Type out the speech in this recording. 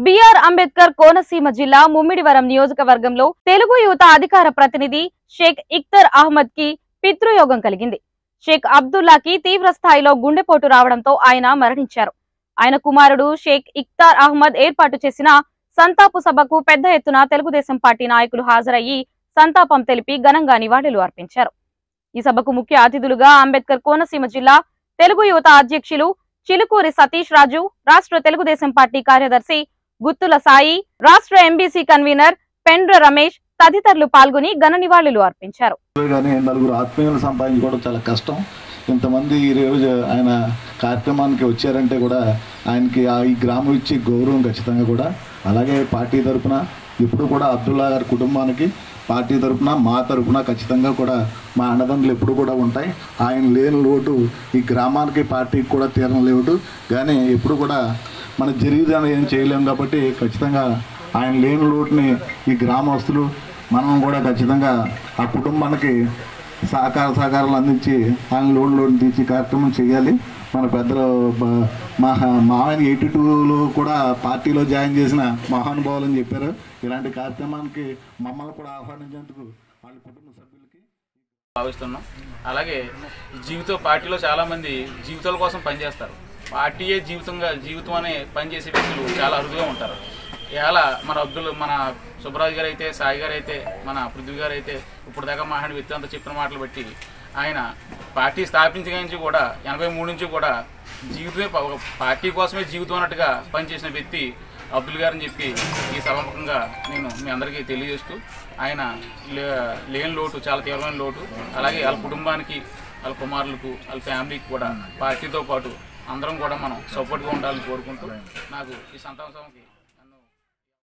BR Ambedkar Konaseema జిల్లా ముమ్మిడివరం నియోజకవర్గంలో తెలుగు యువత అధికార ప్రతినిధి షేక్ ఇక్తర్ అహ్మద్ కి పితృయోగం కలిగింది షేక్ అబ్దుల్లాకి తీవ్ర స్థాయిలో గుండెపోటు రావడంతో ఆయన మరణించారు ఆయన కుమారుడు షేక్ ఇక్తార్ అహ్మద్ ఏర్పాటు చేసిన సంతాపు సభకు పెద్ద ఎత్తున తెలుగుదేశం పార్టీ నాయకులు హాజరయ్యి సంతాపం తెలిపి ఘనంగా నివాళులు అర్పించారు ఈ సభకు ముఖ్య అతిథులుగా అంబేద్కర్ కోనసీమ జిల్లా తెలుగు యువత అధ్యక్షులు చిలుకూరి సతీష్ రాజు రాష్ట్ర తెలుగుదేశం పార్టీ కార్యదర్శి గుత్తుల సాయి రాష్ట్ర ఎంబీసీ కన్వీనర్ పెండ్ర రమేష్ తదితరులు పాల్గొని ఘన నివాళులు అర్పించారు కానీ నలుగురు ఆత్మీయులు సంపాదించుకోవడం చాలా కష్టం ఇంతమంది ఈ రోజు ఆయన కార్యక్రమానికి వచ్చారంటే కూడా ఆయనకి ఆ ఈ గ్రామం ఇచ్చే గౌరవం ఖచ్చితంగా కూడా అలాగే పార్టీ తరపున ఇప్పుడు కూడా అబ్దుల్లా గారి కుటుంబానికి పార్టీ తరపున మా తరపున ఖచ్చితంగా కూడా మా అండదండలు ఎప్పుడు కూడా ఉంటాయి ఆయన లేని లోటు ఈ గ్రామానికి పార్టీకి కూడా తీరని లోటు కానీ ఎప్పుడు కూడా మన జరిగిదని ఏం చేయలేము కాబట్టి ఖచ్చితంగా ఆయన లేని లోటుని ఈ గ్రామస్తులు మనం కూడా ఖచ్చితంగా ఆ కుటుంబానికి సహకార సహకారాలు అందించి ఆయన లోన్ లోన్ తీర్చి కార్యక్రమం చేయాలి మన పెద్దలు బ- మా మామయ్య ఎయిటీ టూలో కూడా పార్టీలో జాయిన్ చేసిన మహానుభావులు అని చెప్పారు ఇలాంటి కార్యక్రమానికి మమ్మల్ని కూడా ఆహ్వానించేందుకు వాళ్ళ కుటుంబ సభ్యులకి భావిస్తున్నాం అలాగే జీవిత పార్టీలో చాలా మంది జీవితాల కోసం పనిచేస్తారు పార్టీయే జీవితంగా జీవితం అనే పనిచేసే వ్యక్తులు చాలా అరుదుగా ఉంటారు ఇలా మన అబ్దుల్ మన సుబ్బరాజు గారు అయితే సాయి గారు అయితే మన పృథ్వీ గారు అయితే ఇప్పుడు దాకా మాట్లాడిన వ్యక్తి అంతా చెప్పిన మాటలు బట్టి ఆయన పార్టీ స్థాపించిన నుంచి కూడా ఎనభై మూడు నుంచి కూడా జీవితమే ప- ఒక పార్టీ కోసమే జీవితం అన్నట్టుగా పనిచేసిన వ్యక్తి అబ్దుల్ గారు అని చెప్పి ఈ సభాముఖంగా నేను మీ అందరికీ తెలియజేస్తూ ఆయన లే- లేని లోటు చాలా తీవ్రమైన లోటు అలాగే వాళ్ళ కుటుంబానికి వాళ్ళ కుమారులకు వాళ్ళ ఫ్యామిలీకి కూడా పార్టీతో పాటు అందరం కూడా మనం సపోర్ట్గా ఉండాలని కోరుకుంటూ నాకు ఈ సంతాన సభకి